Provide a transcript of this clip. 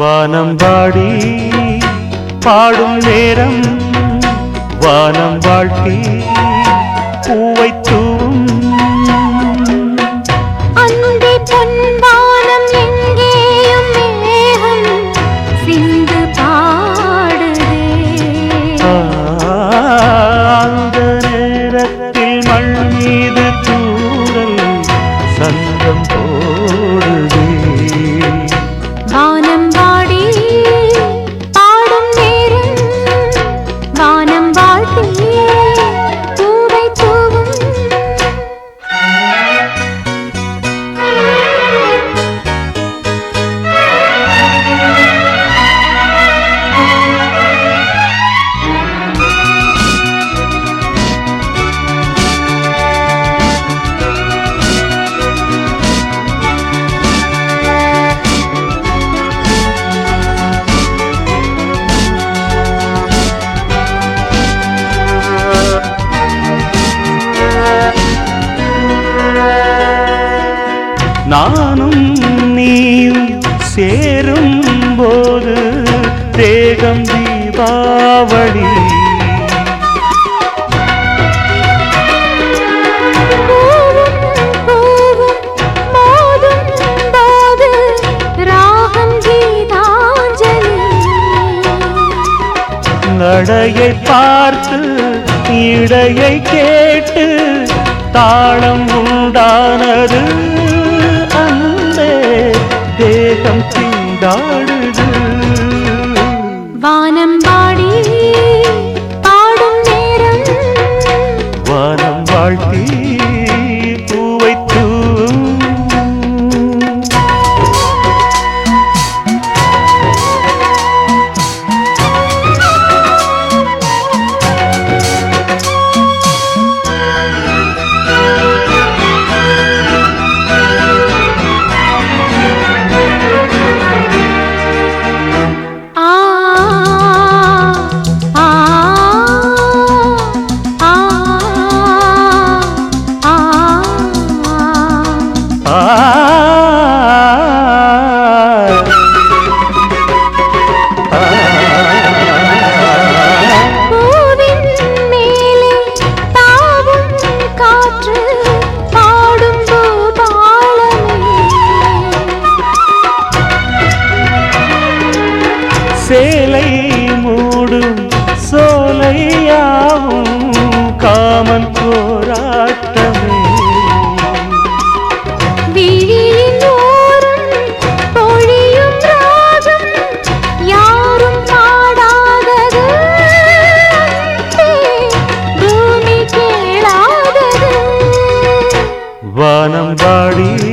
வானம் வாடி பாடும் நேரம் வானம் வாழ்த்தி பூவை தூவும் அந்தி பொன்வானம் எங்கேயும் மேகம் சிந்து பாடுதே அந்த நேரத்தில் மண் மீது தூரல் சங்கம் போடுதே வானம் வாடி பாடும் நேரம் வானம் வாழ்த்தி பூவை தூவும் நானும் நீயும் சேரும் போது தேகம் தீபாவளி பூவும் பூவும் மோதும் போது ராகம் கீதாஞ்சலி நடையை பார்த்து இடையை கேட்டு தாளம் உண்டானது அந்த தேகம் திண்டாடுது வானம் வாடி பாடும் நேரம் வானம் வாழ்த்தி பூவை தூவும் ஆ ஆ ஆ ஆ ஆ பூவின் மேலே தாவும் காற்று பாடும் பூபாலமே சேலை மூடும் சோலையாவும் காமன் போராட்டமே விழியின் ஓரம் பொழியும் ராகம் யாரும் பாடாதது அன்பே, பூமி கேளாதது வானம் வாடி